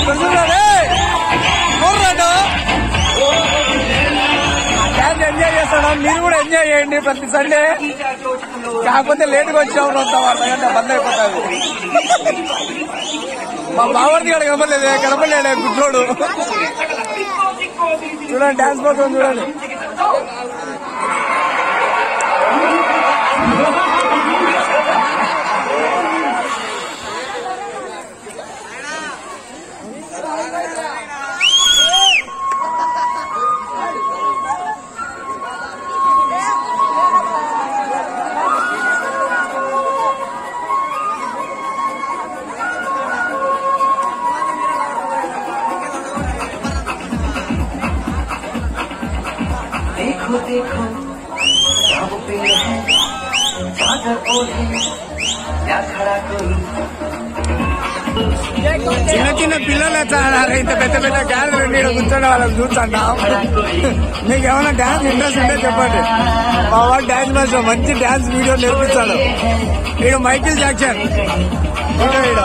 చూడండి చూడండి dance enjoy చేస్తాడు మీరు కూడా ఎంజాయ్ చేయండి ప్రతి సండే కాకపోతే లేటుగా వచ్చాము అంత అర్ధగంట బంద్ అయిపోతారు మా బావర్ది కూడా కనపడలేదు కనపడలేడు గుడ్లోడు చూడండి డాన్స్ ప్రోగ్రామ్ చూడండి देखो देखो सब पे है चादर ओढ़े क्या खड़ा कोई చిన్న చిన్న పిల్లలు వచ్చారు ఇంత పెద్ద పెద్ద గ్యాలరీ నీడ కూర్చొని వాళ్ళని చూస్తున్నాం మీకు ఏమైనా డాన్స్ ఇంట్రెస్ట్ ఉంటే చెప్పండి మా వాడు డాన్స్ మాస్టర్ మంచి డాన్స్ వీడియో నేర్పిస్తాడు ఈడ మైకిల్ జాక్సన్ ఈడ ఈడ